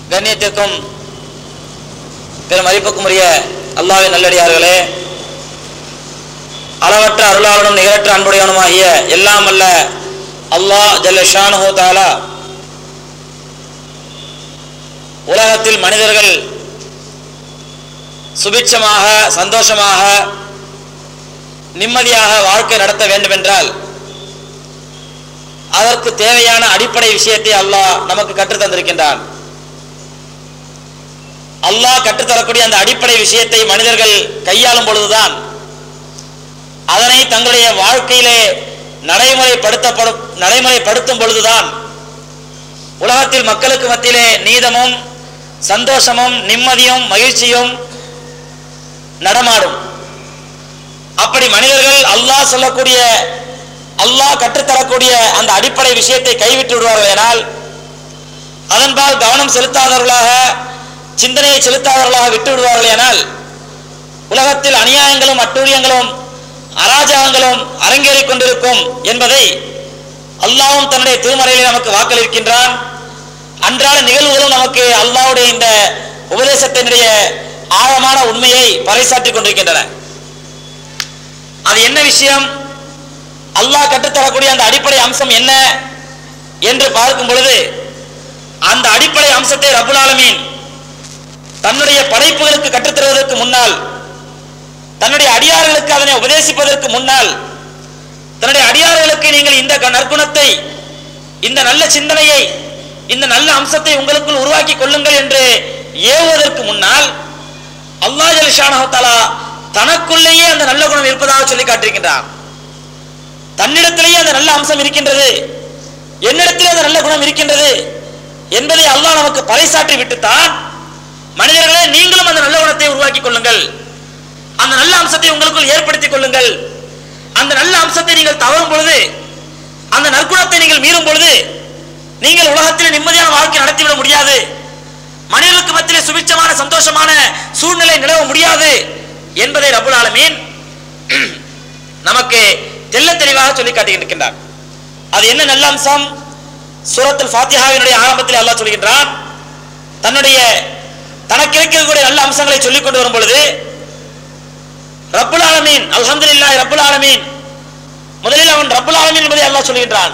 கண்ணியத்திற்கும் பெரும் மதிப்புக்கும் உரிய அல்லாஹ்வின் நல்லடியார்களே அளவற்ற அருளாளனும் நிகரற்ற அன்புடையவனுமாகிய எல்லாம் அல்ல அல்லாஹ் ஜல்ல ஷானுஹு தாலா உலகத்தில் மனிதர்கள் சுபிட்சமாக சந்தோஷமாக நிம்மதியாக வாழ்க்கை நடத்த வேண்டுமென்றால் அதற்கு தேவையான அடிப்படை விஷயத்தை அல்லாஹ் நமக்கு கற்றுத் தந்திருக்கின்றான் அல்லாஹ் கற்றுத்தரக்கூடிய அந்த அடிப்படை விஷயத்தை மனிதர்கள் கையாளும் பொழுதுதான் அதனை தங்களுடைய வாழ்க்கையிலே நடைமுறைப்படுத்தப்படும் நடைமுறைப்படுத்தும் பொழுதுதான் உலகத்தில் மக்களுக்கு மத்தியிலே நீதமும் சந்தோஷமும் நிம்மதியும் மகிழ்ச்சியும் நடமாடும் அப்படி மனிதர்கள் அல்லாஹ் சொல்லக்கூடிய அல்லாஹ் கற்றுத்தரக்கூடிய அந்த அடிப்படை விஷயத்தை கைவிட்டு விடுவார்கள் எனால் அதன்பால் கவனம் செலுத்தாதவர்களாக சிந்தனையை செலுத்தாதவர்களாக விட்டு விடுவார்கள் எனால் உலகத்தில் அநியாயங்களும் அட்டூழியங்களும் அராஜகங்களும் அரங்கேறிக் கொண்டிருக்கும் என்பதை அல்லாஹ்வும் தன்னுடைய திருமறையில் நமக்கு வாக்களிக்கின்றான் அன்றாட நிகழ்வுகளும் நமக்கு அல்லாஹ்வுடைய இந்த உபதேசத்தினுடைய ஆழமான உண்மையை பறைசாற்றிக் கொண்டிருக்கின்றன அது என்ன விஷயம் அல்லாஹ் கற்றுத்தரக்கூடிய அந்த அடிப்படை அம்சம் என்ன என்று பார்க்கும் பொழுது அந்த அடிப்படை அம்சத்தை ரபுல் ஆலமீன் தன்னுடைய படைப்புகளுக்கு கற்றுத்தருவதற்கு முன்னால் தன்னுடைய அடியார்களுக்கு அதனை உபதேசிப்பதற்கு முன்னால் தன்னுடைய அடியார்களுக்கு நீங்கள் இந்த க- நற்குணத்தை இந்த நல்ல சிந்தனையை இந்த நல்ல அம்சத்தை உங்களுக்குள் உருவாக்கி கொள்ளுங்கள் என்று ஏவுவதற்கு முன்னால் அல்லாஹ் ஜலிஷானஹு தஆலா தனக்குள்ளேயே அந்த நல்ல குணம் இருப்பதாக சொல்லி காட்டியிருக்கின்றான் தன்னிடத்திலேயே அந்த நல்ல அம்சம் இருக்கின்றது என்னிடத்திலே அந்த நல்ல குணம் இருக்கின்றது என்பதை அல்லாஹ் நமக்கு பறைசாற்றி விட்டுத்தான் மனிதர்களே நீங்களும் அந்த நல்ல குணத்தை உருவாக்கி கொள்ளுங்கள் அந்த நல்ல அம்சத்தை உங்களுக்குள் ஏற்படுத்திக் கொள்ளுங்கள் அந்த நல்ல அம்சத்தை நீங்கள் தவறும் பொழுது அந்த நற்குணத்தை நீங்கள் மீறும் பொழுது நீங்கள் உலகத்தில் நிம்மதியான வாழ்க்கை நடத்திவிட முடியாது மனிதர்களுக்கு மத்தியிலே சுபிட்சமான சந்தோஷமான சூழ்நிலை நிலவ முடியாது என்பதை ரபுல் ஆலமீன் நமக்கு தெள்ள தெளிவாக சொல்லி காட்டியிருக்கின்றார் அது என்ன நல்ல அம்சம் சூரத்துல் ஃபாத்திஹாவினுடைய ஆரம்பத்தில் அல்லாஹ் சொல்கின்றான் தன்னுடைய தனக்கு இருக்கக்கூடிய நல்ல அம்சங்களை சொல்லிக் கொண்டு வரும் பொழுது ரப்புல் ஆலமீன் அல்ஹம்துலில்லாஹ் ரப்புல் ஆலமீன் முதலில் அவன் ரப்புல் ஆலமீன் என்பதை அல்லாஹ் சொல்கின்றான்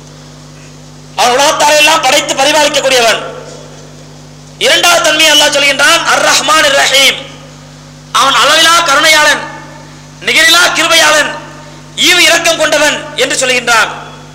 அவன் உலகத்தாரை எல்லாம் படைத்து பரிபாலிக்கக்கூடியவன் இரண்டாவது தன்மையை அல்லாஹ் சொல்கின்றான் அர் ரஹ்மான் ரஹீம் அவன் அளவிலா கருணையாளன் நிகரிலா கிருபையாளன் ஈவு இரக்கம் கொண்டவன் என்று சொல்கின்றான்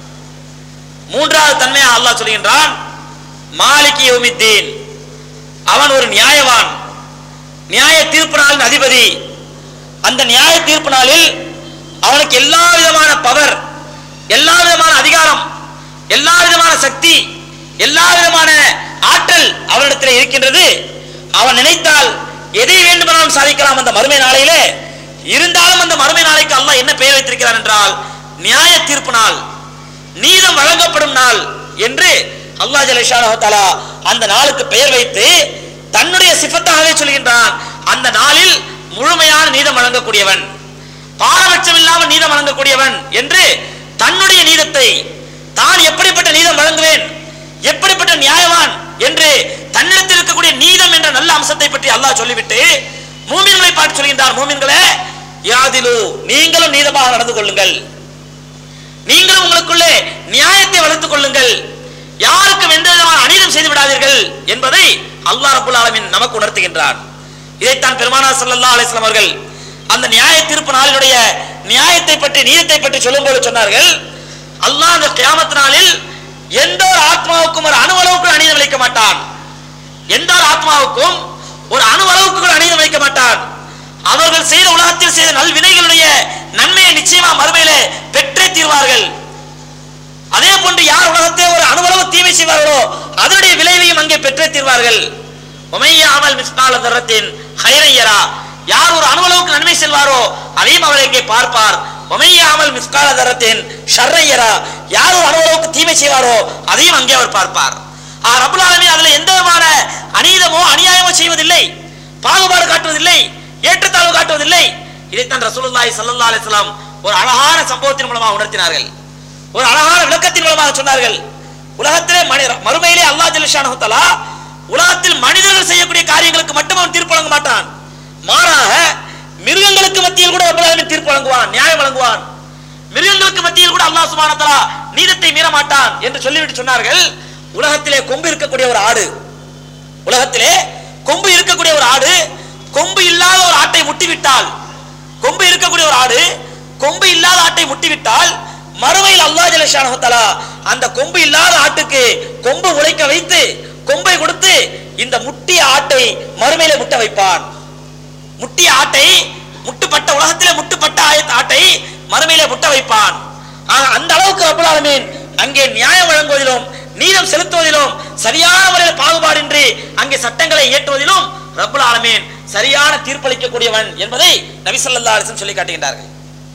மூன்றாவது தன்மையை அல்லாஹ் சொல்கின்றான் மாலிகி யௌமித்தீன் அவன் ஒரு நியாயவான் நியாய தீர்ப்பு நாளின் அதிபதி அந்த நியாய தீர்ப்பு நாளில் அவனுக்கு எல்லா விதமான பவர் எல்லா விதமான அதிகாரம் எல்லா விதமான சக்தி எல்லா விதமான ஆற்றல் அவனிடத்தில் இருக்கின்றது அவன் நினைத்தால் எதை வேண்டுமானாலும் சாதிக்கலாம் அந்த மறுமை நாளையிலே இருந்தாலும் அந்த மறுமை நாளைக்கு அல்லாஹ் என்ன பெயர் வைத்திருக்கிறான் என்றால் நியாய தீர்ப்பு நாள் நீதம் வழங்கப்படும் நாள் என்று அல்லாஹ் ஜலிஷானஹு தஆலா அந்த நாளுக்கு பெயர் வைத்து தன்னுடைய சிஃபத்தாகவே சொல்கின்றான் அந்த நாளில் முழுமையான நீதம் வழங்கக்கூடியவன் பாரபட்சம் இல்லாமல் நீதம் வழங்கக்கூடியவன் என்று தன்னுடைய நீதத்தை தான் எப்படிப்பட்ட நீதம் வழங்குவேன் எப்படிப்பட்ட நியாயவான் என்று தன்னிடத்தில் இருக்கக்கூடிய நீதம் என்ற நல்ல அம்சத்தை பற்றி அல்லாஹ் சொல்லிவிட்டு மூமின்களை பார்த்து சொல்கின்றார் மூமின்களே யாதிலு நீங்களும் நீதமாக நடந்து கொள்ளுங்கள் நீங்களும் உங்களுக்குள்ளே நியாயத்தை வளர்த்துக் கொள்ளுங்கள் யாருக்கும் எந்த விதமான அநீதம் செய்து விடாதீர்கள் என்பதை அல்லாஹ் ரபுல் ஆலமீன் நமக்கு உணர்த்துகின்றான் இதைத்தான் பெருமானார் ஸல்லல்லாஹு அலைஹி வஸல்லம் அவர்கள் அந்த நியாய தீர்ப்பு நாளினுடைய நியாயத்தை பற்றி நீதத்தை பற்றி சொல்லும்போது சொன்னார்கள் அல்லாஹ் அந்த கியாமத் நாளில் எந்த ஒரு ஆத்மாவுக்கும் ஒரு அணுவளவுக்கு அநீதம் இழைக்க மாட்டான் எந்த ஒரு ஆத்மாவுக்கும் ஒரு அணுவளவுக்கு கூட அநீதம் இழைக்க மாட்டான் அவர்கள் செய்த உலகத்தில் செய்த நல்வினைகளுடைய நன்மையை நிச்சயமா மறுமையிலே பெற்றே தீர்வார்கள் அதே போன்று யார் உலகத்தை ஒரு அணுவளவு தீமை செய்வார்களோ அதனுடைய விளைவையும் அங்கே பெற்றே தீர்வார்கள் உமையாமல் மிஸ்கால தரத்தின் ஹைரையரா யார் ஒரு அணுவளவுக்கு நன்மை செல்வாரோ அதையும் அவர் இங்கே பார்ப்பார் உமையாமல் மிஸ்கால தரத்தின் ஷர்ரையரா யார் ஒரு அணுவளவுக்கு தீமை செய்வாரோ அதையும் அங்கே அவர் பார்ப்பார் ஆ ரபுல் ஆலமீன் அதுல எந்த விதமான அநீதமோ அநியாயமோ செய்வதில்லை பாகுபாடு காட்டுவதில்லை ஏற்றத்தாழ்வு காட்டுவதில்லை இதைத்தான் ரசூலுல்லாஹி ஸல்லல்லாஹு அலைஹி வஸல்லம் ஒரு அழகான சம்பவத்தின் மூலமாக உணர்த்தினார்கள் ஒரு அழகான விளக்கத்தின் மூலமாக சொன்னார்கள் உலகத்திலே மனி மறுமையிலே அல்லாஹ் ஜல்ஷானஹு தஆலா உலகத்தில் மனிதர்கள் செய்யக்கூடிய காரியங்களுக்கு மட்டும் அவன் தீர்ப்பு வழங்க மாட்டான் மாறாக மிருகங்களுக்கு மத்தியில் கூட ரப்பல் ஆலமீன் தீர்ப்பு வழங்குவான் நியாயம் வழங்குவான் மிருகங்களுக்கு மத்தியில் கூட அல்லாஹ் சுப்ஹானஹு வ தஆலா நீதத்தை மீற மாட்டான் என்று சொல்லிவிட்டு சொன்னார்கள் உலகத்திலே கொம்பு இருக்கக்கூடிய ஒரு ஆடு உலகத்திலே கொம்பு இருக்கக்கூடிய ஒரு ஆடு கொம்பு இல்லாத ஒரு ஆட்டை முட்டிவிட்டால் கொம்பு இருக்கக்கூடிய ஒரு ஆடு கொம்பு இல்லாத ஆட்டை முட்டிவிட்டால் மறுமையில் அல்லாஹ் ஜல்லஷானஹு தஆலா அந்த கொம்பு இல்லாத ஆட்டுக்கு கொம்பு உழைக்க வைத்து கொம்பை கொடுத்து இந்த முட்டிய ஆட்டை மறுமையில முட்ட வைப்பான் முட்டிய ஆட்டை முட்டுப்பட்ட உலகத்திலே முட்டுப்பட்ட ஆய- ஆட்டை மறுமையிலே முட்ட வைப்பான் ஆக அந்த அளவுக்கு ரப்பல் ஆலமீன் அங்கே நியாயம் வழங்குவதிலும் நீதம் செலுத்துவதிலும் சரியான முறையில் பாகுபாடின்றி அங்கே சட்டங்களை இயற்றுவதிலும் ரப்பல் ஆலமீன் சரியான தீர்ப்பளிக்கக்கூடியவன் என்பதை நபி ஸல்லல்லாஹு அலைஹி வஸல்லம் சொல்லி காட்டுகின்றார்கள்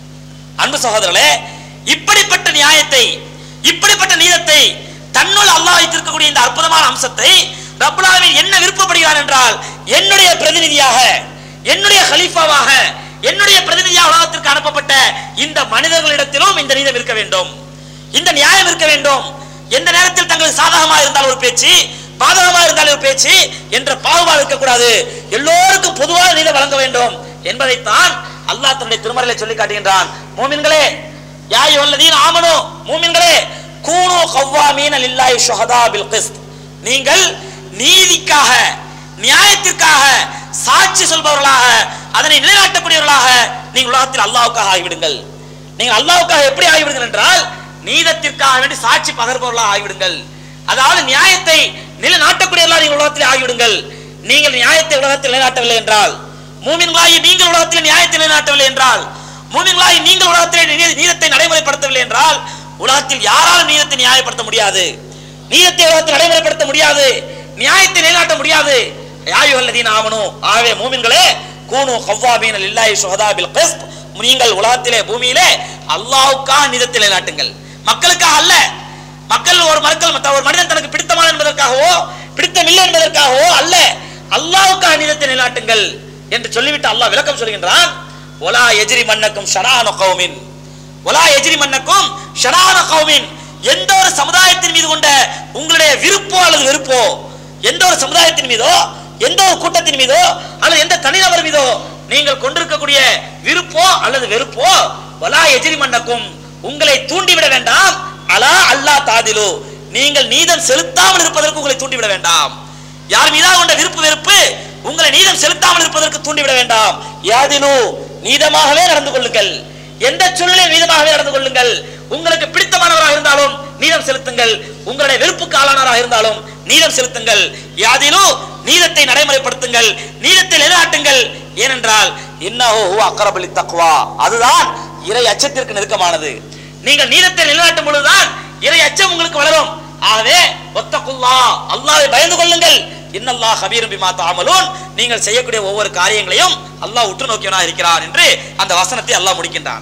அன்பு சகோதரர்களே இப்படிப்பட்ட நியாயத்தை இப்படிப்பட்ட நீதத்தை தன்னுள் அல்லாஹ் வைத்திருக்கக்கூடிய இந்த அற்புதமான அம்சத்தை ரப்பல் ஆலமீன் என்ன விருப்பப்படுகிறான் என்றால் என்னுடைய பிரதிநிதியாக என்னுடைய ஹலீஃபாவாக என்னுடைய பிரதிநிதியாக உலகத்திற்கு அனுப்பப்பட்ட இந்த மனிதர்களிடத்திலும் இந்த நீதம் இருக்க வேண்டும் இந்த நியாயம் இருக்க வேண்டும் எந்த நேரத்தில் தங்களுக்கு சாதகமாக இருந்தால் ஒரு பேச்சு பாதகமாக இருந்தால் ஒரு பேச்சு என்ற பாகுபாடு இருக்கக்கூடாது எல்லோருக்கும் பொதுவான நீதம் வழங்க வேண்டும் என்பதைத்தான் அல்லாஹ் தன்னுடைய திருமறையில சொல்லி காட்டுகின்றான் மூமின்களே யாய் வல்லதீன் ஆமனோ மூமின்களே கூனு கவ்வாமீன லில்லாஹி ஷுஹதா பில் கிஸ்த் நீங்கள் நீதிக்காக நியாயத்திற்காக சாட்சி சொல்பவர்களாக அதனை நிலைநாட்டக்கூடியவர்களாக நீங்கள் உலகத்தில் அல்லாஹ்வுக்காக ஆகிவிடுங்கள் நீங்கள் அல்லாஹ்வுக்காக எப்படி ஆகிவிடுங்கள் என்றால் நீதத்திற்காக வேண்டி சாட்சி பகர்பவர்களாக ஆகிவிடுங்கள் அதாவது நியாயத்தை நிலைநாட்டக்கூடியவர்களாக நீங்கள் உலகத்தில் ஆகிவிடுங்கள் நீங்கள் நியாயத்தை உலகத்தில் நிலைநாட்டவில்லை என்றால் மூமின்களாகி நீங்கள் உலகத்தில் நியாயத்தை நிலைநாட்டவில்லை என்றால் மூமின்களாகி நீங்கள் உலகத்தில் நீ- நீதத்தை நடைமுறைப்படுத்தவில்லை என்றால் உலகத்தில் யாராலும் நீதத்தை நியாயப்படுத்த முடியாது நீதத்தை உலகத்தில் நடைமுறைப்படுத்த முடியாது நியாயத்தை நிலைநாட்ட முடியாது யாயுஹல்லதீன ஆமனு ஆவே மூமின்களே கூனு கவ்வாபீன லில்லாஹி ஷுஹதா பில் கிஸ்த் நீங்கள் உலகத்திலே பூமியிலே அல்லாஹ்வுக்காக நீதத்தை நிலைநாட்டுங்கள் மக்களுக்காக அல்ல மக்கள் ஒரு மக்கள் மத்த ஒரு மனிதன் தனக்கு பிடித்தமான என்பதற்காகவோ பிடித்தமில்லை என்பதற்காகவோ அல்ல அல்லாஹ்வுக்காக நீதத்தை நிலைநாட்டுங்கள் என்று சொல்லிவிட்டு அல்லாஹ் விளக்கம் சொல்கின்றான் ஒலா எஜிரி மன்னக்கும் ஷரான கௌமின் ஒலா எஜிரி மன்னக்கும் ஷரான கௌமின் எந்த ஒரு சமுதாயத்தின் மீது கொண்ட உங்களுடைய விருப்போ அல்லது வெறுப்போ எந்த ஒரு சமுதாயத்தின் மீதோ எந்த ஒரு கூட்டத்தின் மீதோ அல்லது எந்த தனிநபர் மீதோ நீங்கள் கொண்டிருக்கக்கூடிய விருப்போ அல்லது வெறுப்போ வலா எஜிரி மன்னக்கும் உங்களை தூண்டிவிட வேண்டாம் அலா அல்லாஹ் தாதிலு நீங்கள் நீதம் செலுத்தாமல் இருப்பதற்கு உங்களை தூண்டிவிட வேண்டாம் யார் மீதா கொண்ட விருப்பு வெறுப்பு உங்களை நீதம் செலுத்தாமல் இருப்பதற்கு தூண்டிவிட வேண்டாம் யாதிலு நீதமாகவே நடந்து கொள்ளுங்கள் எந்த சூழ்நிலையில் நீதமாகவே நடந்து கொள்ளுங்கள் உங்களுக்கு பிடித்தமானவராக இருந்தாலும் நீதம் செலுத்துங்கள் உங்களுடைய வெறுப்புக்கு ஆளானவராக இருந்தாலும் நீதம் செலுத்துங்கள் யாதிலு நீதத்தை நடைமுறைப்படுத்துங்கள் நீதத்தை நிலைநாட்டுங்கள் ஏனென்றால் இன்னஹு ஹுவ அக்ரபலி தக்வா அதுதான் இறை அச்சத்திற்கு நெருக்கமானது நீங்கள் நீதத்தை நிலைநாட்டும் பொழுதுதான் இறை அச்சம் உங்களுக்கு வளரும் ஆகவே ஒத்தகுல்லா அல்லாஹ்வை பயந்து கொள்ளுங்கள் இன்னல்லாஹ் ஹபீரும் பிமா தஅமலூன் நீங்கள் செய்யக்கூடிய ஒவ்வொரு காரியங்களையும் அல்லாஹ் உற்று நோக்கியவனாக இருக்கிறான் என்று அந்த வசனத்தை அல்லாஹ் முடிக்கின்றான்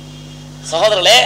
சகோதரர்களே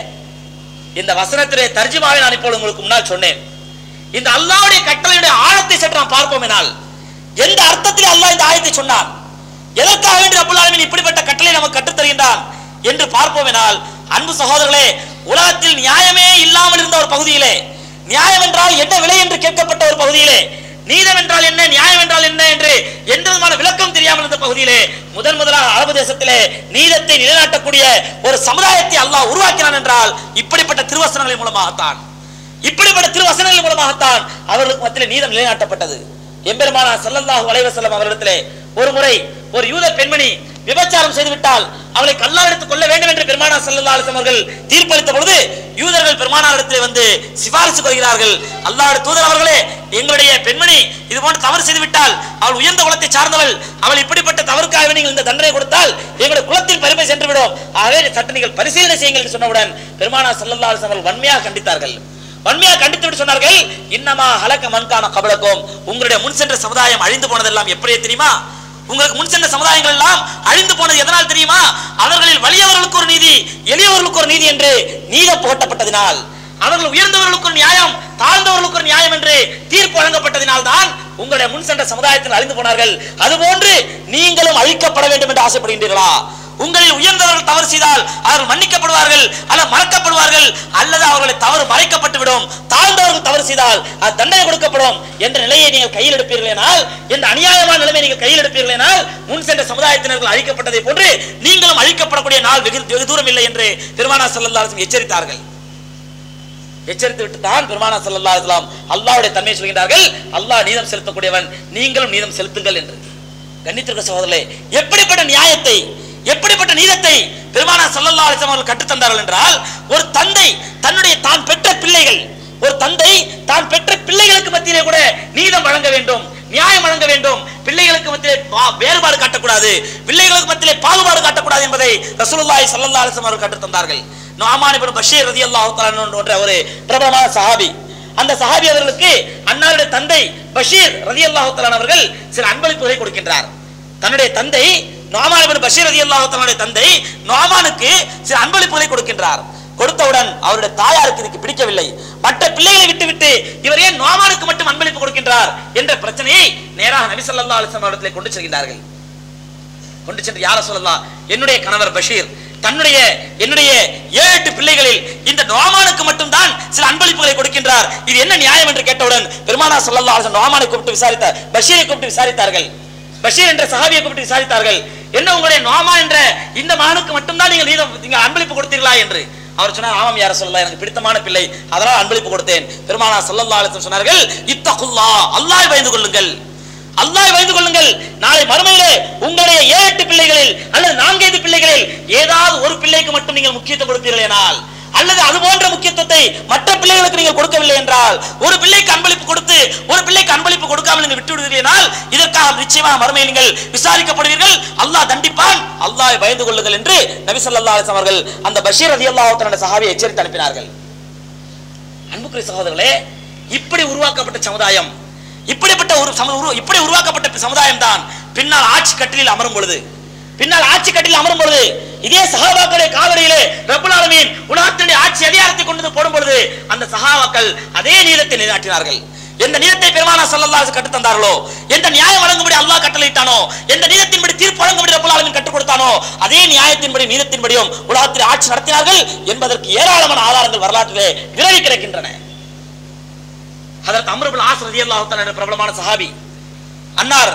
இந்த வசனத்திலே தர்ஜுமாவை நான் இப்பொழுது உங்களுக்கு முன்னால் சொன்னேன் இந்த அல்லாஹ்வுடைய கட்டளையுடைய ஆழத்தை சற்று நாம் பார்ப்போம் எனால் எந்த அர்த்தத்தில் அல்லாஹ் இந்த ஆயத்தை சொன்னான் எதற்காக வேண்டி ரப்பல் ஆலமீன் இப்படிப்பட்ட கட்டளை நமக்கு கற்றுத் தருகின்றான் என்று பார்ப்போம் எனால் அன்பு சகோதரர்களே உலகத்தில் நியாயமே இல்லாமல் இருந்த ஒரு பகுதியிலே நியாயம் என்றால் என்ன விலை என்று கேட்கப்பட்ட ஒரு பகுதியிலே நீதம் என்றால் என்ன நியாயம் என்றால் என்ன என்று எந்த விதமான விளக்கம் தெரியாமல் இருந்த பகுதியிலே முதன் முதலாக அரபு தேசத்திலே நீதத்தை நிலைநாட்டக்கூடிய ஒரு சமுதாயத்தை அல்லாஹ் உருவாக்கினான் என்றால் இப்படிப்பட்ட திருவசனங்களின் மூலமாகத்தான் இப்படிப்பட்ட திருவசனங்கள் மூலமாகத்தான் அவர்களுக்கு மத்தியிலே நீதம் நிலைநாட்டப்பட்டது எம்பெருமானா ஸல்லல்லாஹு அலைஹி வஸல்லம் அவர்களிடத்திலே ஒரு முறை ஒரு யூத பெண்மணி விபச்சாரம் செய்துவிட்டால் அவளை கல்லால் எடுத்துக் கொள்ள வேண்டும் என்று பெருமானா ஸல்லல்லாஹு அலைஹி வஸல்லம் அவர்கள் தீர்ப்பளித்த பொழுது யூதர்கள் பெருமானாரிடத்திலே வந்து சிபாரிசு கொள்கிறார்கள் அல்லாஹ்வுடைய தூதர் அவர்களே எங்களுடைய பெண்மணி இது போன்று தவறு செய்துவிட்டால் அவள் உயர்ந்த குலத்தை சார்ந்தவள் அவள் இப்படிப்பட்ட தவறுக்காக நீங்கள் இந்த தண்டனை கொடுத்தால் எங்களுடைய குலத்தின் பெருமை சென்று விடும் ஆகவே சற்று நீங்கள் பரிசீலனை செய்யுங்கள் என்று சொன்னவுடன் பெருமானா ஸல்லல்லாஹு அலைஹி வஸல்லம் அவர்கள் வன்மையாக கண்டித்தார்கள் வன்மையாக கண்டித்து விட்டு சொன்னார்கள் இன்னமா ஹலக்க மன்கான கபலக்கும் உங்களுடைய முன் சென்ற சமுதாயம் அழிந்து போனதெல்லாம் எப்படியே தெரியுமா உங்களுக்கு முன் சென்ற சமுதாயங்கள் எல்லாம் அழிந்து போனது எதனால் தெரியுமா அவர்களில் வலியவர்களுக்கு ஒரு நீதி எளியவர்களுக்கு ஒரு நீதி என்று நீதம் புகட்டப்பட்டதினால் அவர்கள் உயர்ந்தவர்களுக்கு ஒரு நியாயம் தாழ்ந்தவர்களுக்கு ஒரு நியாயம் என்று தீர்ப்பு வழங்கப்பட்டதினால் தான் உங்களுடைய முன் சென்ற சமுதாயத்தில் அழிந்து போனார்கள் அதுபோன்று நீங்களும் அழிக்கப்பட வேண்டும் என்று ஆசைப்படுகின்றீர்களா உங்களில் உயர்ந்தவர்கள் தவறு செய்தால் அவர்கள் மன்னிக்கப்படுவார்கள் அல்ல மறக்கப்படுவார்கள் அல்லது அவர்களை தவறு மறைக்கப்பட்டு விடும் தாழ்ந்தவர்கள் அவர்கள் தவறு செய்தால் அது தண்டனை கொடுக்கப்படும் என்ற நிலையை நீங்கள் கையில் எடுப்பீர்களேனால் என்ற அநியாயமான நிலைமை நீங்கள் கையில் எடுப்பீர்களேனால் முன் சென்ற சமுதாயத்தினர்கள் அழிக்கப்பட்டதை போன்று நீங்களும் அழிக்கப்படக்கூடிய நாள் வெகு வெகு தூரம் இல்லை என்று பெருமானா ஸல்லல்லாஹு அலைஹி வஸல்லம் எச்சரித்தார்கள் எச்சரித்து விட்டு தான் பெருமானா ஸல்லல்லாஹு அலைஹி வஸல்லம் அல்லாஹ்வுடைய தன்மையை சொல்கின்றார்கள் அல்லாஹ் நீதம் செலுத்தக்கூடியவன் நீங்களும் நீதம் செலுத்துங்கள் என்று கண்ணித்திருக்க சகோதரர்களே எப்படிப்பட்ட நியாயத்தை எப்படிப்பட்ட நீதத்தை பெருமானா ஸல்லல்லாஹு அலைஹி வஸல்லம் அவர்கள் கற்றுத் தந்தார்கள் என்றால் ஒரு தந்தை தன்னுடைய தான் பெற்ற பிள்ளைகள் ஒரு தந்தை தான் பெற்ற பிள்ளைகளுக்கு மத்தியிலே கூட நீதம் வழங்க வேண்டும் நியாயம் வழங்க வேண்டும் பிள்ளைகளுக்கு மத்தியிலே பா- வேறுபாடு காட்டக்கூடாது பிள்ளைகளுக்கு மத்தியிலே பாகுபாடு காட்டக்கூடாது என்பதை ரசூலுல்லாஹி ஸல்லல்லாஹு அலைஹி வஸல்லம் அவர்கள் கற்றுத் தந்தார்கள் நுஅமான் இப்னு பஷீர் ரலியல்லாஹு தஆலா என்ற ஒரு பிரபலமான சஹாபி அந்த சஹாபி அவர்களுக்கு அன்னாருடைய தந்தை பஷீர் ரலியல்லாஹு தஆலா அவர்கள் சில அன்பளிப்புகளை கொடுக்கின்றார் தன்னுடைய தந்தை நுஅமான் இப்னு பஷீர் ரலியல்லாஹு தஆலாவுடைய தந்தை நுஅமானுக்கு சில அன்பளிப்புகளை கொடுக்கின்றார் கொடுத்தவுடன் அவருடைய தாயாருக்கு இதுக்கு பிடிக்கவில்லை மற்ற பிள்ளைகளை விட்டுவிட்டு இவர் ஏன் நுஅமானுக்கு மட்டும் அன்பளிப்பு கொடுக்கின்றார் என்ற பிரச்சனையை நேராக நபி ஸல்லல்லாஹு அலைஹி வஸல்லம் அவர்களிடத்திலே கொண்டு செல்கின்றார்கள் கொண்டு சென்று யார சொல்லலாம் என்னுடைய கணவர் பஷீர் தன்னுடைய என்னுடைய ஏழு எட்டு பிள்ளைகளில் இந்த நோமானுக்கு மட்டும்தான் சில அன்பளிப்புகளை கொடுக்கின்றார் இது என்ன நியாயம் என்று கேட்டவுடன் பெருமானா ஸல்லல்லாஹு அலைஹி வஸல்லம் நோமானை கூப்பிட்டு விசாரித்தார் பஷீரை கூப்பிட்டு விசாரித்தார்கள் பஷீர் என்ற சஹாபியை கூப்பிட்டு விசாரித்தார்கள் என்ன உங்களுடைய நோமா என்ற இந்த மகனுக்கு மட்டும்தான் நீங்கள் நீதம் நீங்கள் அன்பளிப்பு கொடுத்தீர்களா என்று அவர் சொன்னார் ஆமாம் யார சொல்லலாம் எனக்கு பிடித்தமான பிள்ளை அதனால் அன்பளிப்பு கொடுத்தேன் பெருமானா ஸல்லல்லாஹு அலைஹி வஸல்லம் சொன்னார்கள் இத்தகுல்லா அல்லாஹ் பயந்து கொள்ளுங்கள் அல்லாஹ் வைந்து கொள்ளுங்கள் நாளை மறுமையிலே உங்களுடைய ஏழு எட்டு பிள்ளைகளில் அல்லது நான்கைந்து பிள்ளைகளில் ஏதாவது ஒரு பிள்ளைக்கு மட்டும் நீங்கள் முக்கியத்துவம் கொடுப்பீர்களேனால் அல்லது அது போன்ற முக்கியத்துவத்தை மற்ற பிள்ளைகளுக்கு நீங்கள் கொடுக்கவில்லை என்றால் ஒரு பிள்ளைக்கு அன்பளிப்பு கொடுத்து ஒரு பிள்ளைக்கு அன்பளிப்பு கொடுக்காமல் நீங்கள் விட்டு விடுவீர்களால் இதற்காக நிச்சயமாக மறுமையில் நீங்கள் விசாரிக்கப்படுவீர்கள் அல்லாஹ் தண்டிப்பான் அல்லாஹ் பயந்து கொள்ளுங்கள் என்று நபி ஸல்லல்லாஹு அலைஹி வஸல்லம் அவர்கள் அந்த பஷீர் ரலியல்லாஹு தஆலா சஹாபியை எச்சரித்து அனுப்பினார்கள் அன்புக்குரிய சகோதரர்களே இப்படி உருவாக்கப்பட்ட சமுதாயம் இப்படிப்பட்ட ஒரு சம- உரு- இப்படி உருவாக்கப்பட்ட சமுதாயம் தான் பின்னால் ஆட்சி கட்டிலில் அமரும் பொழுது பின்னால் ஆட்சி கட்டிலில் அமரும் பொழுது இதே சஹாபாக்களுடைய காவலியிலே ரப்பல் ஆலமீன் உலகத்தினுடைய ஆட்சி அதிகாரத்தை கொண்டு வந்து போடும் பொழுது அந்த சஹாபாக்கள் அதே நீளத்தை நிலைநாட்டினார்கள் எந்த நீளத்தை பெருமானா ஸல்லல்லாஹு அலைஹி கற்றுத் தந்தார்களோ எந்த நியாயம் வழங்கும்படி அல்லாஹ் கட்டளையிட்டானோ எந்த நீதத்தின்படி தீர்ப்பு வழங்கும்படி ரப்பல் ஆலமீன் கற்றுக் கொடுத்தானோ அதே நியாயத்தின்படி நீதத்தின்படியும் உலகத்தில் ஆட்சி நடத்தினார்கள் என்பதற்கு ஏராளமான ஆதாரங்கள் வரலாற்றிலே விரவி கிடக்கின்றன அதற்கு அம்ருபுல் ஆஸ் ரலியல்லாஹு தஆலா என்ற பிரபலமான சஹாபி அன்னார்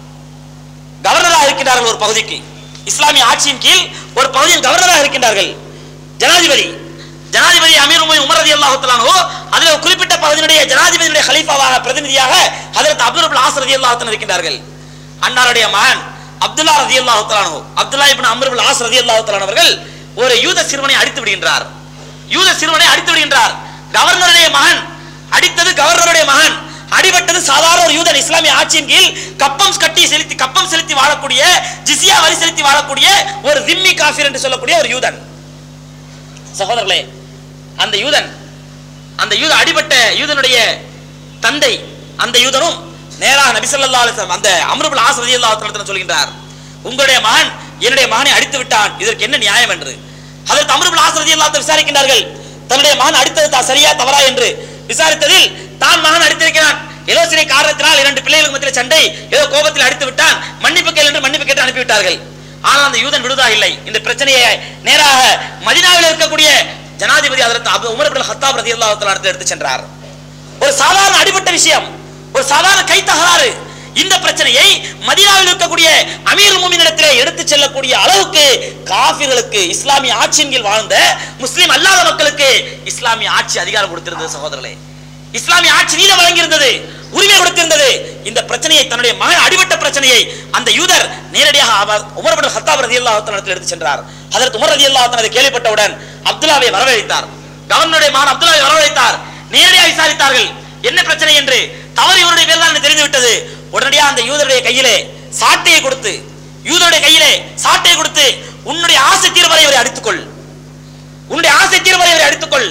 கவர்னராக இருக்கின்றார்கள் ஒரு பகுதிக்கு இஸ்லாமிய ஆட்சியின் கீழ் ஒரு பகுதியில் கவர்னராக இருக்கின்றார்கள் ஜனாதிபதி ஜனாதிபதி அமீர் உமர் உமர் ரலியல்லாஹு தஆலா அன்ஹு அதில் ஒரு குறிப்பிட்ட பகுதியினுடைய ஜனாதிபதியுடைய ஹலீஃபாவாக பிரதிநிதியாக ஹஜரத் அப்துல் ஆஸ் ரலியல்லாஹு தஆலா இருக்கின்றார்கள் அன்னாருடைய மகன் அப்துல்லா ரலியல்லாஹு தஆலா அன்ஹு Abdullah ibn Amr ibn As ரலியல்லாஹு தஆலா அவர்கள் ஒரு யூத சிறுவனை அடித்து விடுகின்றார் யூத சிறுவனை அடித்து விடுகின்றார் கவர்னருடைய மகன் அடித்தது கவர்னருடைய மகன் அடிபட்டது சாதாரண ஒரு யூதன் இஸ்லாமிய ஆட்சியின் கீழ் கப்பம் கட்டி செலுத்தி கப்பம் செலுத்தி வாழக்கூடிய ஜிசியா வரி செலுத்தி வாழக்கூடிய ஒரு திம்மி காஃபிர் என்று சொல்லக்கூடிய ஒரு யூதன் சகோதரர்களே அந்த யூதன் அந்த யூத அடிபட்ட யூதனுடைய தந்தை அந்த யூதனும் நேராக நபி ஸல்லல்லாஹு அலைஹி வஸல்லம் அந்த அம்ருபுல் ஆஸ் ரலியல்லாஹு தஆலா சொல்கின்றார் உங்களுடைய மகன் என்னுடைய மகனை அடித்து விட்டான் இதற்கு என்ன நியாயம் என்று அதற்கு அம்ருபுல் ஆஸ் ரலியல்லாஹு தஆலா விசாரிக்கின்றார்கள் தன்னுடைய மகன் அடித்தது தான் சரியா தவறா என்று விசாரித்ததில் தான் மகன் அடித்திருக்கிறான் ஏதோ சில காரணத்தினால் இரண்டு பிள்ளைகளுக்கு மத்தியில் சண்டை ஏதோ கோபத்தில் அடித்து விட்டான் மன்னிப்பு கேள் என்று மன்னிப்பு கேட்டு அனுப்பிவிட்டார்கள் ஆனால் அந்த யூதன் விடுதா இல்லை இந்த பிரச்சனையை நேராக மதினாவில் இருக்கக்கூடிய ஜனாதிபதி அதற்கு அபு உமர் இப்னு ஹத்தாப் ரலியல்லாஹு தஆலா இடத்தில் எடுத்து சென்றார் ஒரு சாதாரண அடிபட்ட விஷயம் ஒரு சாதாரண கை தகராறு இந்த பிரச்சனையை மதீனாவில் இருக்கக்கூடிய அமீர் மூமினிடத்திலே எடுத்து செல்லக்கூடிய அளவுக்கு காஃபிர்களுக்கு இஸ்லாமிய ஆட்சியின் கீழ் வாழ்ந்த முஸ்லிம் அல்லாத மக்களுக்கு இஸ்லாமிய ஆட்சி அதிகாரம் கொடுத்திருந்தது சகோதரர்களே இஸ்லாமிய ஆட்சி நீதம் வழங்கியிருந்தது உரிமை கொடுத்திருந்தது இந்த பிரச்சனையை தன்னுடைய மகன் அடிபட்ட பிரச்சனையை அந்த யூதர் நேரடியாக அவர் உமர் பின் ஹத்தாப் ரலியல்லாஹு தஆலா இடத்தில் எடுத்து சென்றார் அதற்கு உமர் ரலியல்லாஹு தஆலா இதை கேள்விப்பட்டவுடன் அப்துல்லாவை வரவழைத்தார் கவர்னருடைய மகன் அப்துல்லாவை வரவழைத்தார் நேரடியாக விசாரித்தார்கள் என்ன பிரச்சனை என்று தவறு இவருடைய பேர் தான் தெரிந்து விட்டது உடனடியாக அந்த யூதருடைய கையிலே சாட்டையை கொடுத்து யூதருடைய கையிலே சாட்டையை கொடுத்து உன்னுடைய ஆசை தீர்வரை இவரை அடித்துக்கொள் உன்னுடைய ஆசை தீர்வரை இவரை அடித்துக்கொள்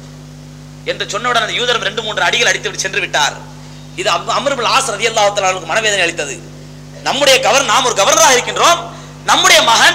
என்று சொன்னவுடன் அந்த யூதரும் ரெண்டு மூன்று அடிகள் அடித்துவிட்டு சென்று விட்டார் இது அமருபுல் ஆஸ் ரதி அல்லாஹாலுக்கு மனவேதனை அளித்தது நம்முடைய கவர் நாம் ஒரு கவர்னராக இருக்கின்றோம் நம்முடைய மகன்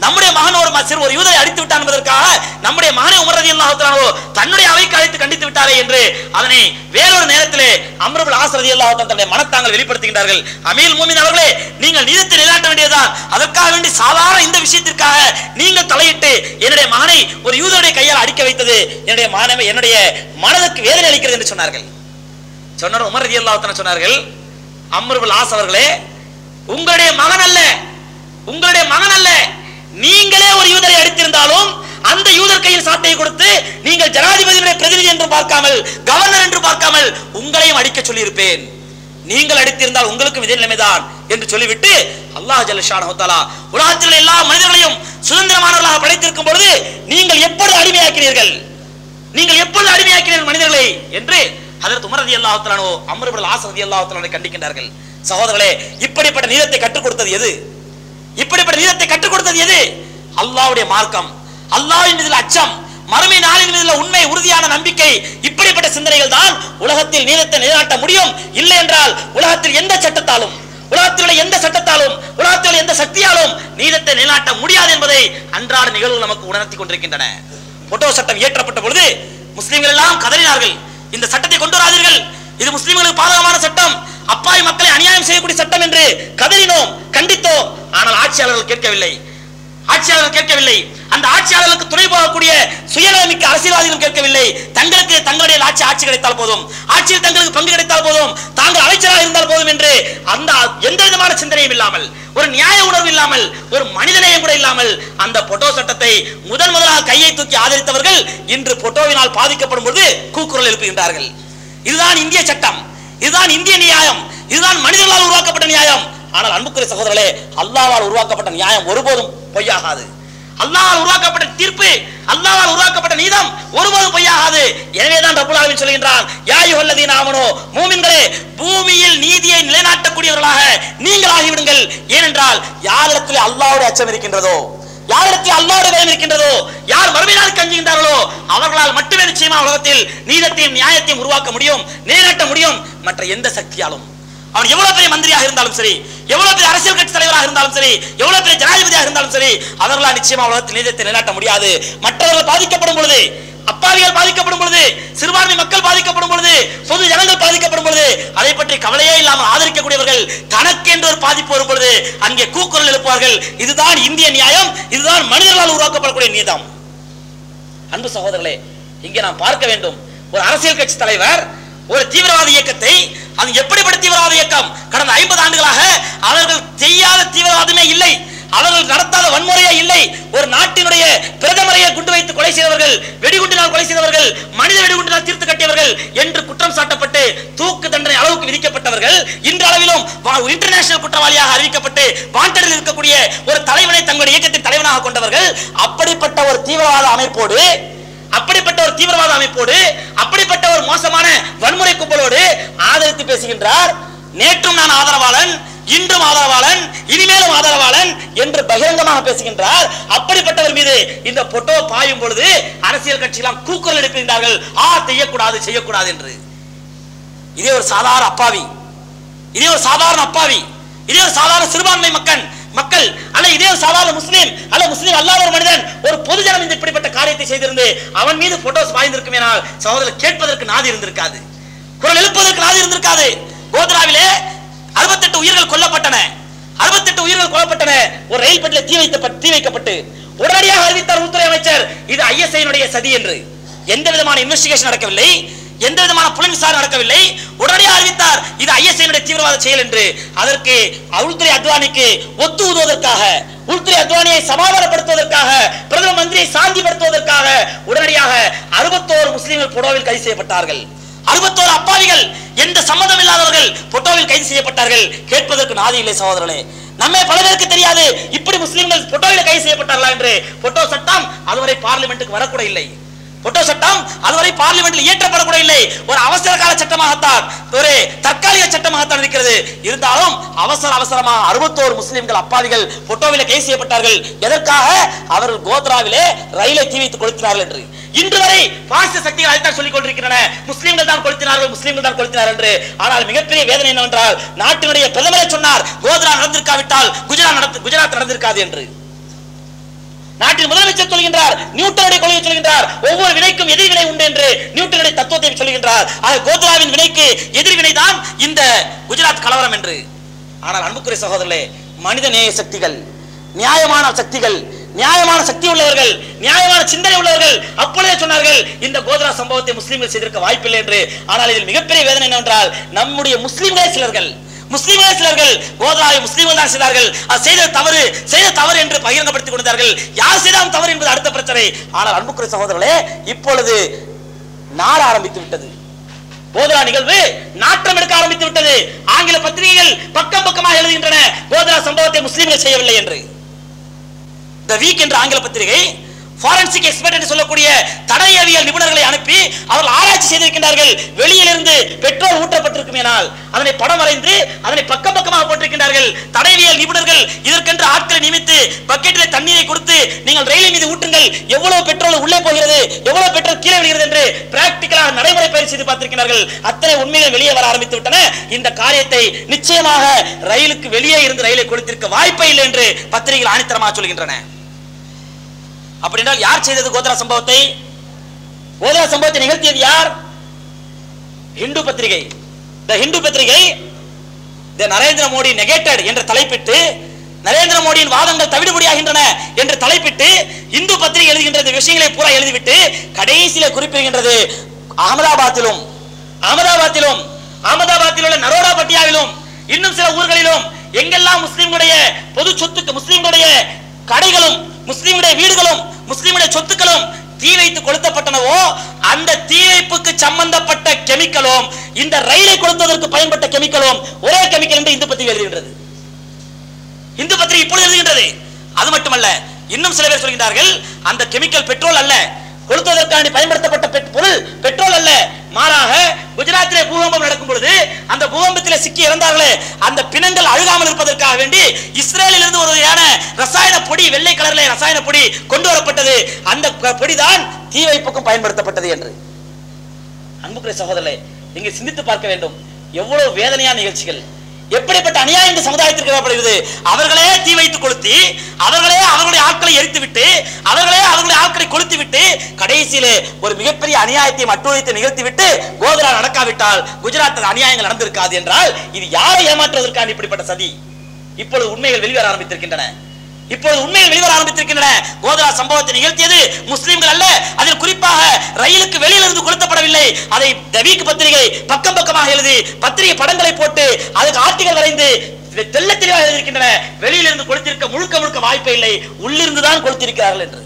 நம்முடைய மகன் ஒரு ம- சிறு ஒரு யூதரை அடித்து விட்டான் என்பதற்காக நம்முடைய மகனை உமர் ரலியல்லாஹு தஆலா தன்னுடைய அவைக்கு அழைத்து கண்டித்து விட்டாரே என்று அதனை வேறொரு நேரத்திலே அம்ருல் ஆஸ் ரலியல்லாஹு தஆலா தன்னுடைய மனத்தாங்கள் வெளிப்படுத்துகின்றார்கள் அமீல் மூமின் அவர்களே நீங்கள் நீதத்தை நிலைநாட்ட வேண்டியதுதான் அதற்காக வேண்டி சாதாரண இந்த விஷயத்திற்காக நீங்கள் தலையிட்டு என்னுடைய மகனை ஒரு யூதருடைய கையால் அடிக்க வைத்தது என்னுடைய மகனை என்னுடைய மனதுக்கு வேதனை அளிக்கிறது என்று சொன்னார்கள் சொன்னார் உமர் ரலியல்லாஹு தஆலா சொன்னார்கள் அம்ருல் ஆஸ் அவர்களே உங்களுடைய மகன் அல்ல உங்களுடைய மகன் அல்ல நீங்களே ஒரு யூதரை அடித்திருந்தாலும் அந்த யூதர் கையில் சாட்டையை கொடுத்து நீங்கள் ஜனாதிபதியுடைய பிரதிநிதி என்று பார்க்காமல் கவர்னர் என்று பார்க்காமல் உங்களையும் அடிக்க சொல்லியிருப்பேன் நீங்கள் அடித்திருந்தால் உங்களுக்கும் இதே நிலைமைதான் என்று சொல்லிவிட்டு அல்லாஹ் ஜல்லஷானஹு தஆலா உலகத்தில் உள்ள எல்லா மனிதர்களையும் சுதந்திரமானவர்களாக படைத்திருக்கும் பொழுது நீங்கள் எப்பொழுது அடிமையாக்கினீர்கள் நீங்கள் எப்பொழுது அடிமையாக்கினீர்கள் மனிதர்களை என்று ஹதரத் உமர் ரலியல்லாஹு தஆலா அம்ர் இப்னு ஆஸ் ரலியல்லாஹு தஆலா கண்டிக்கின்றார்கள் சகோதரர்களே இப்படிப்பட்ட நீதத்தை கற்றுக் கொடுத்தது எது இப்படிப்பட்ட நீதத்தை கற்றுக் கொடுத்தது எது அல்லாஹ்வுடைய மார்க்கம் அல்லாஹ்வின் மீது அச்சம் மறுமை நாளின் மீது உண்மை உறுதியான நம்பிக்கை இப்படிப்பட்ட சிந்தனைகள் தான் உலகத்தில் நீதத்தை நிலைநாட்ட முடியும் இல்லை என்றால் உலகத்தில் எந்த சட்டத்தாலும் உலகத்தில் உள்ள எந்த சட்டத்தாலும் உலகத்தில் உள்ள எந்த சக்தியாலும் நீதத்தை நிலைநாட்ட முடியாது என்பதை அன்றாட நிகழ்வுகள் நமக்கு உணர்த்தி கொண்டிருக்கின்றன போட்டோ சட்டம் இயற்றப்பட்ட பொழுது முஸ்லிம்கள் எல்லாம் கதறினார்கள் இந்த சட்டத்தை கொண்டு வராதீர்கள் இது முஸ்லிம்களுக்கு பாதகமான சட்டம் அப்பாவி மக்களை அநியாயம் செய்யக்கூடிய சட்டம் என்று கதறினோம் கண்டித்தோம் ஆனால் ஆட்சியாளர்கள் கேட்கவில்லை ஆட்சியாளர்கள் கேட்கவில்லை அந்த ஆட்சியாளர்களுக்கு துணை போகக்கூடிய சுயநலமிக்க அரசியல்வாதிகள் கேட்கவில்லை தங்களுக்கு தங்களுடைய ஆட்சி ஆட்சி கிடைத்தால் போதும் ஆட்சியில் தங்களுக்கு பங்கு கிடைத்தால் போதும் தாங்கள் அமைச்சராக இருந்தால் போதும் என்று அந்த எந்த விதமான சிந்தனையும் இல்லாமல் ஒரு நியாய உணர்வு இல்லாமல் ஒரு மனிதநேயம் கூட இல்லாமல் அந்த பொட்டோ சட்டத்தை முதன் முதலாக கையை தூக்கி ஆதரித்தவர்கள் இன்று பொட்டோவினால் பாதிக்கப்படும் பொழுது கூக்குரல் எழுப்புகின்றார்கள் இதுதான் இந்திய சட்டம் இதுதான் இந்திய நியாயம் இதுதான் மனிதர்களால் உருவாக்கப்பட்ட நியாயம் ஆனால் அன்புக்குரிய சகோதரர்களே அல்லாஹ்வால் உருவாக்கப்பட்ட நியாயம் ஒருபோதும் பொய்யாகாது அல்லாஹ்வால் உருவாக்கப்பட்ட தீர்ப்பு அல்லாஹ்வால் உருவாக்கப்பட்ட நீதம் ஒருபோதும் பொய்யாகாது எனவேதான் ரப்பல் ஆலமீன் சொல்கின்றான் யா அய்யுஹல்லதீன ஆமனூ மூமின்களே பூமியில் நீதியை நிலைநாட்டக்கூடியவர்களாக நீங்கள் ஆகிவிடுங்கள் ஏனென்றால் யாரிடத்தில் அல்லாஹ்வுடைய அச்சம் இருக்கின்றதோ யாரிடத்தில் அல்லாஹ்வுடைய பயம் இருக்கின்றதோ யார் மறுமையினால் கஞ்சுகின்றார்களோ அவர்களால் மட்டுமே நிச்சயமா உலகத்தில் நீதத்தையும் நியாயத்தையும் உருவாக்க முடியும் நிலைநாட்ட முடியும் மற்ற எந்த சக்தியாலும் அவன் எவ்வளவு பெரிய மந்திரியாக இருந்தாலும் சரி எவ்வளவு பெரிய அரசியல் கட்சி தலைவராக இருந்தாலும் சரி எவ்வளவு பெரிய ஜனாதிபதியாக இருந்தாலும் சரி அவர்களால் நிச்சயமா உலகத்தில் நீதத்தை நிலைநாட்ட முடியாது மற்றவர்கள் பாதிக்கப்படும் பொழுது அப்பாவிகள் பாதிக்கப்படும் பொழுது சிறுபான்மை மக்கள் பாதிக்கப்படும் பொழுது பொது ஜனங்கள் பாதிக்கப்படும் பொழுது அதை பற்றி கவலையே இல்லாமல் ஆதரிக்கக்கூடியவர்கள் தனக்கென்று ஒரு பாதிப்பு வரும் பொழுது அங்கே கூக்குரல் எழுப்புவார்கள் இதுதான் இந்திய நியாயம் இதுதான் மனிதர்களால் உருவாக்கப்படக்கூடிய நீதம் அன்பு சகோதரர்களே இங்கே நாம் பார்க்க வேண்டும் ஒரு அரசியல் கட்சி தலைவர் ஒரு தீவிரவாத இயக்கத்தை அது எப்படிப்பட்ட தீவிரவாத இயக்கம் கடந்த ஐம்பது ஆண்டுகளாக அவர்கள் செய்யாத தீவிரவாதமே இல்லை அவர்கள் நடத்தாத வன்முறையே இல்லை ஒரு நாட்டினுடைய பிரதமரையே குண்டு வைத்து கொலை செய்தவர்கள் வெடிகுண்டினால் கொலை செய்தவர்கள் மனித வெடிகுண்டினால் தீர்த்து கட்டியவர்கள் என்று குற்றம் சாட்டப்பட்டு தூக்கு தண்டனை அளவுக்கு விதிக்கப்பட்டவர்கள் இன்று அளவிலும் இன்டர்நேஷனல் குற்றவாளியாக அறிவிக்கப்பட்டு வாண்டடில் இருக்கக்கூடிய ஒரு தலைவனை தங்களுடைய இயக்கத்தின் தலைவனாக கொண்டவர்கள் அப்படிப்பட்ட ஒரு தீவிரவாத அமைப்போடு அப்படிப்பட்ட ஒரு தீவிரவாத அமைப்போடு அப்படிப்பட்ட ஒரு மோசமான வன்முறை கும்பலோடு ஆதரித்து பேசுகின்றார் நேற்றும் நான் ஆதரவாளன் இன்றும் ஆதரவாளன் இனிமேலும் ஆதரவாளன் என்று பகிரங்கமாக பேசுகின்றார் அப்படிப்பட்டவர் மீது இந்த பொட்டோ பாயும் பொழுது அரசியல் கட்சியெல்லாம் கூக்குரல் எழுப்புகின்றார்கள் ஆ செய்யக்கூடாது செய்யக்கூடாது என்று இதே ஒரு சாதாரண அப்பாவி இதே ஒரு சாதாரண அப்பாவி இதே ஒரு சாதாரண சிறுபான்மை மக்கள் மக்கள் அல்ல இதே ஒரு சாதாரண முஸ்லீம் அல்ல முஸ்லீம் அல்லாத ஒரு மனிதன் ஒரு பொதுஜனம் இந்த இப்படிப்பட்ட காரியத்தை செய்திருந்து அவன் மீது போட்டோஸ் பாய்ந்திருக்குமேனால் சகோதரர் கேட்பதற்கு நாதி இருந்திருக்காது குரல் எழுப்பதற்கு நாதி இருந்திருக்காது கோத்ராவிலே அறுபத்தெட்டு உயிர்கள் கொல்லப்பட்டன அறுபத்தெட்டு உயிர்கள் கொல்லப்பட்டன ஒரு ரயில் பெட்டில தீ வைத்த தீ வைக்கப்பட்டு உடனடியாக அறிவித்தார் உள்துறை அமைச்சர் இது ஐஎஸ்ஐனுடைய சதி என்று எந்த விதமான இன்வெஸ்டிகேஷன் நடக்கவில்லை எந்த விதமான புலன் விசாரணை நடக்கவில்லை உடனடியாக அறிவித்தார் இது ஐஎஸ்ஐனுடைய தீவிரவாத செயல் என்று அதற்கு உள்துறை அத்வானிக்கு ஒத்து ஊதுவதற்காக உள்துறை அத்வானியை சமாதானப்படுத்துவதற்காக பிரதம மந்திரியை சாந்திப்படுத்துவதற்காக உடனடியாக அறுபத்தோரு முஸ்லிம்கள் புடோவில் கைது செய்யப்பட்டார்கள் அறுபத்தோரு அப்பாவிகள் எந்த சம்மதம் இல்லாதவர்கள் பொட்டோவில் கைது செய்யப்பட்டார்கள் கேட்பதற்கு நாதி இல்லை சகோதரர்களே நம்மை பல பேருக்கு தெரியாது இப்படி முஸ்லிம்கள் பொட்டோவில் கைது செய்யப்பட்டார்களா என்று பொட்டோ சட்டம் அதுவரை பார்லிமெண்ட்டுக்கு வரக்கூட இல்லை பொட்டோ சட்டம் அதுவரை பார்லிமெண்டில் இயற்றப்படக்கூட இல்லை ஒரு அவசர கால சட்டமாகத்தான் ஒரு தற்காலிக சட்டமாகத்தான் இருக்கிறது இருந்தாலும் அவசர அவசரமாக அறுபத்தோரு முஸ்லிம்கள் அப்பாவிகள் பொட்டோவிலே கைது செய்யப்பட்டார்கள் எதற்காக அவர்கள் கோத்ராவிலே ரயிலை தீ வைத்து கொளுத்தினார்கள் என்று இன்று வரை பாசிச சக்திகள் அதைத்தான் சொல்லிக் கொண்டிருக்கின்றன முஸ்லிம்கள் தான் கொளுத்தினார்கள் முஸ்லிம்கள் தான் கொளுத்தினார் என்று ஆனால் மிகப்பெரிய வேதனை என்னவென்றால் நாட்டினுடைய பிரதமரே சொன்னார் கோத்ரா நடந்திருக்காவிட்டால் குஜராத் நடந்து குஜராத் நடந்திருக்காது என்று நாட்டின் முதலமைச்சர் சொல்கின்றார் நியூட்டனுடைய கொள்கையை சொல்கின்றார் ஒவ்வொரு வினைக்கும் எதிர்வினை உண்டு என்று நியூட்டனுடைய தத்துவத்தை சொல்கின்றார் ஆக கோத்ராவின் வினைக்கு எதிர்வினை தான் இந்த குஜராத் கலவரம் என்று ஆனால் அன்புக்குரிய சகோதரர்களே மனித நேய சக்திகள் நியாயமான சக்திகள் நியாயமான சக்தி உள்ளவர்கள் நியாயமான சிந்தனை உள்ளவர்கள் அப்பொழுதே சொன்னார்கள் இந்த கோத்ரா சம்பவத்தை முஸ்லிம்கள் செய்திருக்க வாய்ப்பில்லை என்று ஆனால் இதில் மிகப்பெரிய வேதனை என்னவென்றால் நம்முடைய முஸ்லிம்களே சிலர்கள் முஸ்லிம்களே சிலர்கள் கோத்ராவை முஸ்லிம்கள் தான் செய்தார்கள் அது செய்த தவறு செய்த தவறு என்று பகிரங்கப்படுத்திக் கொண்டார்கள் யார் செய்தாலும் தவறு என்பது அடுத்த பிரச்சனை ஆனால் அன்புக்குரிய சகோதரர்களே இப்பொழுது நாட ஆரம்பித்து விட்டது கோதரா நிகழ்வு நாட்டம் எடுக்க ஆரம்பித்து விட்டது ஆங்கில பத்திரிகைகள் பக்கம் பக்கமாக எழுதுகின்றன கோதரா சம்பவத்தை முஸ்லிம்கள் செய்யவில்லை என்று த வீக் என்ற ஆங்கில பத்திரிகை ஃபாரன்சிக் எக்ஸ்பர்ட் என்று சொல்லக்கூடிய தடயவியல் நிபுணர்களை அனுப்பி அவர்கள் ஆராய்ச்சி செய்திருக்கின்றார்கள் வெளியிலிருந்து பெட்ரோல் ஊற்றப்பட்டிருக்குமேனால் அதனை படம் வரைந்து அதனை பக்கம் பக்கமாக போட்டிருக்கின்றார்கள் தடயவியல் நிபுணர்கள் இதற்கென்று ஆட்களை நியமித்து பக்கெட்டில் தண்ணீரை கொடுத்து நீங்கள் ரயிலின் மீது ஊற்றுங்கள் எவ்வளவு பெட்ரோல் உள்ளே போகிறது எவ்வளவு பெட்ரோல் கீழே விழுகிறது என்று பிராக்டிக்கலாக நடைமுறை பயிற்சி செய்து பார்த்திருக்கிறார்கள் அத்தனை உண்மைகள் வெளியே வர ஆரம்பித்து விட்டன இந்த காரியத்தை நிச்சயமாக ரயிலுக்கு வெளியே இருந்து ரயிலை கொடுத்திருக்க வாய்ப்பே இல்லை என்று பத்திரிகைகள் ஆணித்தரமாக சொல்கின்றன அப்படி என்றால் யார் செய்தது கோத்ரா சம்பவத்தை கோத்ரா சம்பவத்தை நிகழ்த்தியது யார் ஹிந்து பத்திரிகை த ஹிந்து பத்திரிகை த நரேந்திர மோடி நெகேட்டட் என்ற தலைப்பிட்டு நரேந்திர மோடியின் வாதங்கள் தவிடுபடியாகின்றன என்று தலைப்பிட்டு இந்து பத்திரிகை எழுதுகின்ற இந்த விஷயங்களை பூரா எழுதிவிட்டு கடைசியில குறிப்பிடுகின்றது அகமதாபாத்திலும் அகமதாபாத்திலும் அகமதாபாத்தில் உள்ள நரோடா பட்டியாவிலும் இன்னும் சில ஊர்களிலும் எங்கெல்லாம் முஸ்லிம்களுடைய பொது சொத்துக்கு முஸ்லிம்களுடைய கடைகளும் முஸ்லிம்களுடைய வீடுகளும் முஸ்லிம்களுடைய சொத்துக்களும் தீ வைத்து கொளுத்தப்பட்டனவோ அந்த தீ வைப்புக்கு சம்பந்தப்பட்ட கெமிக்கலும் இந்த ரயிலை கொளுத்துவதற்கு பயன்பட்ட கெமிக்கலும் ஒரே கெமிக்கல் என்று இந்து பத்திரிகை எழுதுகின்றது இந்து பத்திரிகை இப்பொழுது எழுதுகின்றது அது மட்டுமல்ல இன்னும் சில பேர் சொல்கிறார்கள் அந்த கெமிக்கல் பெட்ரோல் அல்ல கொளுத்துவதற்காண்டி பயன்படுத்தப்பட்ட பெட்- பொருள் பெட்ரோல் அல்ல மாறாக குஜராத்திலே பூகம்பம் நடக்கும் பொழுது அந்த பூகம்பத்திலே சிக்கி இறந்தார்களே அந்த பிணங்கள் அழுகாமல் இருப்பதற்காக வேண்டி இஸ்ரேலில் இருந்து ஒரு வகையான ரசாயன பொடி வெள்ளை கலரிலே ரசாயன பொடி கொண்டு வரப்பட்டது அந்த க- பொடிதான் தீ வைப்புக்கும் பயன்படுத்தப்பட்டது என்று அன்புக்குரிய சகோதரர்களே நீங்க சிந்தித்து பார்க்க வேண்டும் எவ்வளவு வேதனையான நிகழ்ச்சிகள் எப்படிப்பட்ட அநியாயம் இந்த சமுதாயத்திற்கு ஏற்படுகிறது அவர்களே தீ வைத்து கொளுத்தி அவர்களே அவர்களுடைய ஆட்களை எரித்து விட்டு அவர்களே அவர்களுடைய ஆட்களை கொளுத்தி விட்டு கடைசியிலே ஒரு மிகப்பெரிய அநியாயத்தை அட்டுழித்து நிகழ்த்தி விட்டு கோதரா நடக்காவிட்டால் குஜராத்தில் அநியாயங்கள் நடந்திருக்காது என்றால் இது யாரை ஏமாற்றுவதற்கான இப்படிப்பட்ட சதி இப்பொழுது உண்மைகள் வெளிவர ஆரம்பித்திருக்கின்றன இப்பொழுது உண்மைகள் வெளிவர ஆரம்பித்திருக்கின்றன கோதரா சம்பவத்தை நிகழ்த்தியது முஸ்லிம்கள் அல்ல அதில் குறிப்பாக ரயிலுக்கு வெளியில் இருந்து கொளுத்தப்படவில்லை அதை தவீக் பத்திரிகை பக்கம் பக்கமாக எழுதி பத்திரிகை படங்களை போட்டு அதுக்கு ஆர்டிகள் வரைந்து இதை தெள்ள தெளிவாக எழுதியிருக்கின்றன வெளியில் இருந்து கொளுத்திருக்க முழுக்க முழுக்க வாய்ப்பே இல்லை உள்ளிருந்து தான் கொளுத்திருக்கிறார்கள் என்று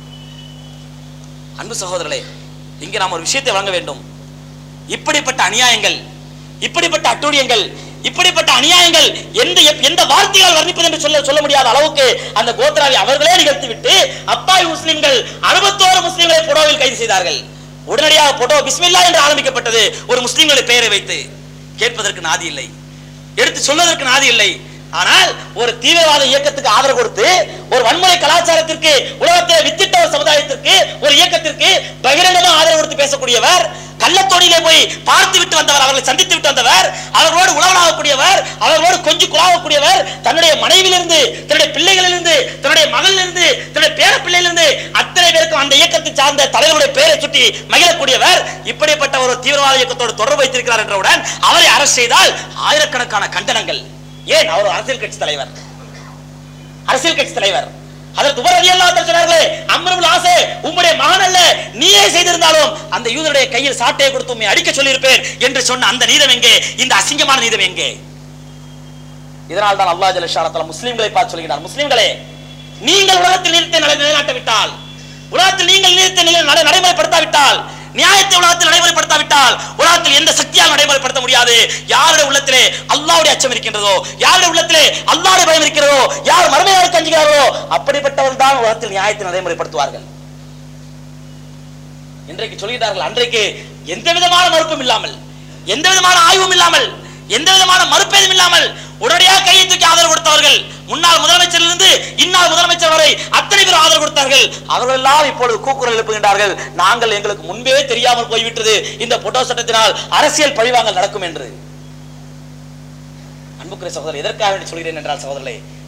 அன்பு சகோதரர்களே இங்கே நாம் ஒரு விஷயத்தை வழங்க வேண்டும் இப்படிப்பட்ட அநியாயங்கள் இப்படிப்பட்ட அட்டூழியங்கள் இப்படிப்பட்ட அநியாயங்கள் எந்த எப்- எந்த வார்த்தையால் வர்ணிப்பது என்று சொல்ல சொல்ல முடியாத அளவுக்கு அந்த கோத்ராவை அவர்களே நிகழ்த்திவிட்டு அப்பாவி முஸ்லிம்கள் அறுபத்தோரு முஸ்லிம்களை புடோவில் கைது செய்தார்கள் உடனடியாக புடோ பிஸ்மில்லா என்று ஆரம்பிக்கப்பட்டது ஒரு முஸ்லிம்களுடைய பெயரை வைத்து கேட்பதற்கு நாதி இல்லை எடுத்து சொல்வதற்கு நாதி இல்லை ஆனால் ஒரு தீவிரவாத இயக்கத்துக்கு ஆதரவு கொடுத்து ஒரு வன்முறை கலாச்சாரத்திற்கு உலகத்தை வித்திட்ட ஒரு சமுதாயத்திற்கு ஒரு இயக்கத்திற்கு பகிரங்கமா ஆதரவு கொடுத்து பேசக்கூடியவர் கள்ளத்தோணியிலே போய் பார்த்து விட்டு வந்தவர் அவர்களை சந்தித்து விட்டு வந்தவர் அவர்களோடு உழவனாகக்கூடியவர் அவர்களோடு கொஞ்சம் குழாவக்கூடியவர் தன்னுடைய மனைவியிலிருந்து தன்னுடைய பிள்ளைகளிலிருந்து தன்னுடைய மகளிலிருந்து தன்னுடைய பேர பிள்ளையிலிருந்து அத்தனை பேருக்கும் அந்த இயக்கத்தை சார்ந்த தலைவருடைய பெயரை சுட்டி மகிழக்கூடியவர் இப்படிப்பட்ட ஒரு தீவிரவாத இயக்கத்தோடு தொடர்பு வைத்திருக்கிறார் என்றவுடன் அவரை அரசு செய்தால் ஆயிரக்கணக்கான கண்டனங்கள் ஏன் அவர் ஒரு அரசியல் கட்சி தலைவர் அரசியல் கட்சி தலைவர் அதற்கு உமர் ரலியல்லாஹு அன்ஹு சொன்னார்களே அம்ருல் ஆசே உம்முடைய மகன் அல்ல நீயே செய்திருந்தாலும் அந்த யூதருடைய கையில் சாட்டையை கொடுத்து உம்மை அடிக்க சொல்லியிருப்பேன் என்று சொன்ன அந்த நீதம் எங்கே இந்த அசிங்கமான நீதம் எங்கே இதனால் தான் அல்லாஹ் ஜல்லஷானத்தல முஸ்லிம்களை பார்த்து சொல்கிறார் முஸ்லிம்களே நீங்கள் உலகத்தில் நீதித்தை நிலை நிலைநாட்ட விட்டால் உலகத்தில் நீங்கள் நீதித்தை நிலை நடை- நடைமுறைப்படுத்தாவிட்டால் நியாயத்தை உலகத்தில் நடைமுறைப்படுத்தாவிட்டால் உலகத்தில் எந்த சக்தியால் நடைமுறைப்படுத்த முடியாது யாருடைய உள்ளத்திலே அல்லாஹ்வுடைய அச்சம் இருக்கின்றதோ யாருடைய உள்ளத்திலே அல்லாஹ்வுடைய பயம் இருக்கிறதோ யார் மறுமையாருக்கு அஞ்சுகிறார்களோ அப்படிப்பட்டவர்கள் தான் உலகத்தில் நியாயத்தை நடைமுறைப்படுத்துவார்கள் இன்றைக்கு சொல்கிறார்கள் அன்றைக்கு எந்த விதமான மறுப்பும் இல்லாமல் எந்த விதமான ஆய்வும் இல்லாமல் எந்த விதமான மறுப்பேதும் இல்லாமல் உடனடியாக கையை தூக்கி ஆதரவு கொடுத்தவர்கள் முன்னாள் முதலமைச்சரிலிருந்து இந்நாள் முதலமைச்சர் வரை அத்தனை பேர் ஆதரவு கொடுத்தார்கள் அவர்கள் எல்லாம் இப்பொழுது கூக்குரல் எழுப்புகின்றார்கள் நாங்கள் எங்களுக்கு முன்பே தெரியாமல் போய்விட்டது இந்த போட்டோ சட்டத்தினால் அரசியல் பழிவாங்கல் நடக்கும் என்று அன்புக்குரிய சகோதரர் எதற்காக வேண்டி சொல்கிறேன் என்றால் சகோதரர்களே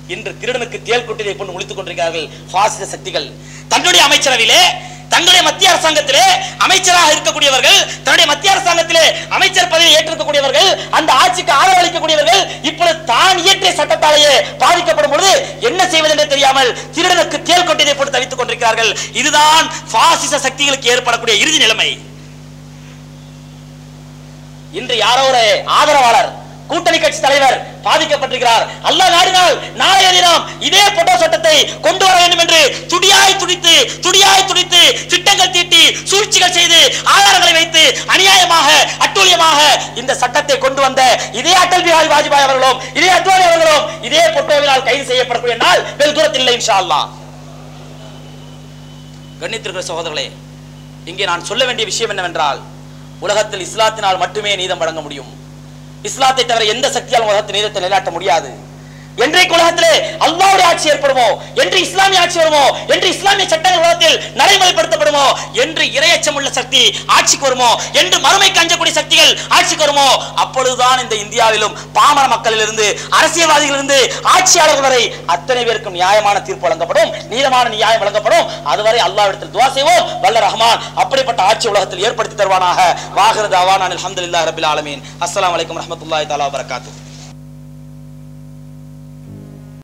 இன்று திருடனுக்கு தேல் கொட்டியதை போன்று முழித்துக் கொண்டிருக்கிறார்கள் பாசிச சக்திகள் தன்னுடைய அமைச்சரவையிலே தங்களுடைய மத்திய அரசாங்கத்திலே அமைச்சராக இருக்கக்கூடியவர்கள் தன்னுடைய மத்திய அரசாங்கத்திலே அமைச்சர் பதவியை ஏற்றிருக்கக்கூடியவர்கள் அந்த ஆட்சிக்கு ஆதரவு அளிக்கக்கூடியவர்கள் இப்பொழுது தான் இயற்றிய சட்டத்தாலேயே பாதிக்கப்படும் பொழுது என்ன செய்வது என்று தெரியாமல் திருடனுக்கு தேல் கொட்டியதை போட்டு தவித்துக் கொண்டிருக்கிறார்கள் இதுதான் பாசிச சக்திகளுக்கு ஏற்படக்கூடிய இறுதி நிலைமை இன்று யாரோ ஒரு ஆதரவாளர் கூட்டணி கட்சி தலைவர் பாதிக்கப்பட்டிருக்கிறார் அல்லாஹ் நாடினால் நாளைய தினம் இதே போட்டோ சட்டத்தை கொண்டு வர வேண்டும் என்று துடியாய் துடித்து துடியாய் துடித்து திட்டங்கள் தீட்டி சூழ்ச்சிகள் செய்து ஆதாரங்களை வைத்து அநியாயமாக அட்டூழியமாக இந்த சட்டத்தை கொண்டு வந்த இதே அடல் பிஹாரி வாஜ்பாய் அவர்களும் இதே அத்வானி அவர்களும் இதே போட்டோவினால் கைது செய்யப்படக்கூடிய நாள் வெகு தூரத்தில் இல்லை இன்ஷா அல்லாஹ் கண்ணித்திருக்கிற சகோதரர்களே இங்கே நான் சொல்ல வேண்டிய விஷயம் என்னவென்றால் உலகத்தில் இஸ்லாத்தினால் மட்டுமே நீதம் வழங்க முடியும் இஸ்லாத்தை தவிர எந்த சக்தியாலும் உலகத்தில் நீதத்தை நிலைநாட்ட முடியாது என்றைக்கு உலகத்திலே அல்லாவுடைய ஆட்சி ஏற்படுமோ என்று இஸ்லாமிய ஆட்சி வருமோ என்று இஸ்லாமிய சட்டங்கள் உலகத்தில் நடைமுறைப்படுத்தப்படுமோ என்று இரையச்சம் உள்ள சக்தி ஆட்சிக்கு வருமோ என்று மறுமைக்கு அஞ்சக்கூடிய சக்திகள் ஆட்சிக்கு வருமோ அப்பொழுதுதான் இந்த இந்தியாவிலும் பாமர மக்களிலிருந்து அரசியல்வாதிகளிலிருந்து ஆட்சியாளர்கள் வரை அத்தனை பேருக்கும் நியாயமான தீர்ப்பு வழங்கப்படும் நீதமான நியாயம் வழங்கப்படும் அதுவரை அல்லாவிடத்தில் துவா செய்வோம் வல்ல ரஹ்மான் அப்படிப்பட்ட ஆட்சி உலகத்தில் ஏற்படுத்தி தருவானாக வாகிறது அவான் அல்ஹம்துலில்லாஹி ரபில் ஆலமீன் அஸ்ஸலாமு அலைக்கும் ரஹ்மத்துல்லாஹி தஆலா வபரகாத்துஹு